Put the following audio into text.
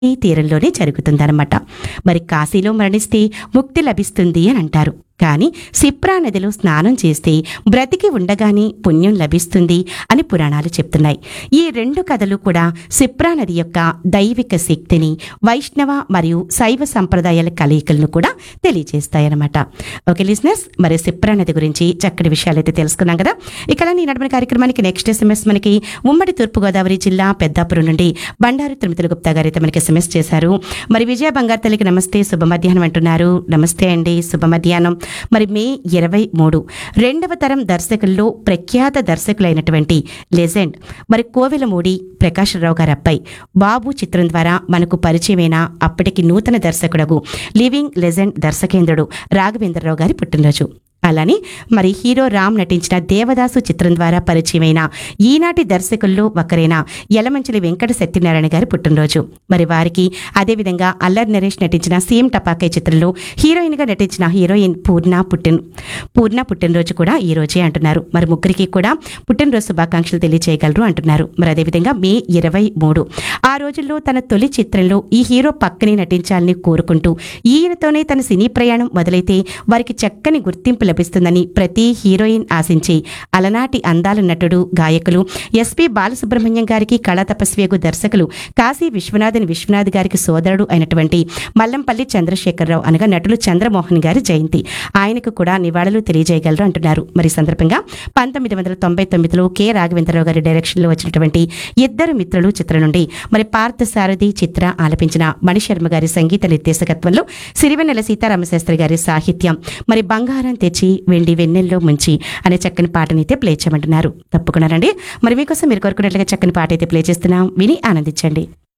ఈ తీరంలోనే జరుగుతుందన్నమాట మరి కాశీలో మరణిస్తే ముక్తి లభిస్తుంది అని అంటారు కానీ సిప్రా నదిలో స్నానం చేస్తే బ్రతికి ఉండగానే పుణ్యం లభిస్తుంది అని పురాణాలు చెప్తున్నాయి ఈ రెండు కథలు కూడా సిప్రా నది యొక్క దైవిక శక్తిని వైష్ణవ మరియు శైవ సంప్రదాయాల కలయికలను కూడా తెలియజేస్తాయన్నమాట ఓకే లిసినర్స్ మరి సిప్రా నది గురించి చక్కటి విషయాలు అయితే తెలుసుకున్నాం కదా ఇక ఈ నడమని కార్యక్రమానికి నెక్స్ట్ ఎస్ఎంఎస్ మనకి ఉమ్మడి తూర్పుగోదావరి జిల్లా పెద్దాపురం నుండి బండారు తిరుమతుల గుప్తా గారు అయితే మనకి ఎస్ఎంఎస్ చేశారు మరి విజయ బంగారు తల్లికి నమస్తే శుభ మధ్యాహ్నం అంటున్నారు నమస్తే అండి శుభ మధ్యాహ్నం మరి మే ఇరవై మూడు రెండవ తరం దర్శకుల్లో ప్రఖ్యాత దర్శకులైనటువంటి లెజెండ్ మరి కోవెలమూడి ప్రకాశ్రావు గారి అబ్బాయి బాబు చిత్రం ద్వారా మనకు పరిచయమైన అప్పటికి నూతన దర్శకుడగు లివింగ్ లెజెండ్ దర్శకేంద్రుడు రాఘవేంద్రరావు గారి పుట్టినరోజు అలానే మరి హీరో రామ్ నటించిన దేవదాసు చిత్రం ద్వారా పరిచయమైన ఈనాటి దర్శకుల్లో ఒకరైన యలమంచిలి వెంకట సత్యనారాయణ గారి పుట్టినరోజు మరి వారికి అదేవిధంగా అల్లరి నరేష్ నటించిన సీఎం టపాకే చిత్రంలో హీరోయిన్గా నటించిన హీరోయిన్ పూర్ణ పుట్టిన పూర్ణ పుట్టినరోజు కూడా ఈ రోజే అంటున్నారు మరి ముగ్గురికి కూడా పుట్టినరోజు శుభాకాంక్షలు తెలియజేయగలరు అంటున్నారు మరి అదేవిధంగా మే ఇరవై మూడు ఆ రోజుల్లో తన తొలి చిత్రంలో ఈ హీరో పక్కనే నటించాలని కోరుకుంటూ ఈయనతోనే తన సినీ ప్రయాణం మొదలైతే వారికి చక్కని గుర్తింపు లభిస్తుందని ప్రతి హీరోయిన్ ఆశించి అలనాటి అందాల నటుడు గాయకులు ఎస్పి బాలసుబ్రహ్మణ్యం గారికి కళా తపస్వియగు దర్శకులు కాశీ విశ్వనాథన్ విశ్వనాథ్ గారికి సోదరుడు అయినటువంటి మల్లంపల్లి చంద్రశేఖరరావు అనగా నటులు చంద్రమోహన్ గారి జయంతి ఆయనకు కూడా నివాళులు తెలియజేయగలరు అంటున్నారు మరి ఈ సందర్భంగా పంతొమ్మిది వందల తొంభై తొమ్మిదిలో కె రాఘవేంద్రరావు గారి డైరెక్షన్లో వచ్చినటువంటి ఇద్దరు మిత్రులు చిత్రం నుండి మరి పార్థసారథి చిత్ర ఆలపించిన మణిశర్మ గారి సంగీత నిర్దేశకత్వంలో సిరివెన్నెల సీతారామశాస్త్రి గారి సాహిత్యం మరి బంగారం తెచ్చి వెండి వెన్నెల్లో ముంచి అనే చక్కని పాటని అయితే ప్లే చేయమంటున్నారు తప్పకుండా రండి మరి మీకోసం మీరు కోరుకున్నట్లుగా చక్కని పాట అయితే ప్లే చేస్తున్నాం విని ఆనందించండి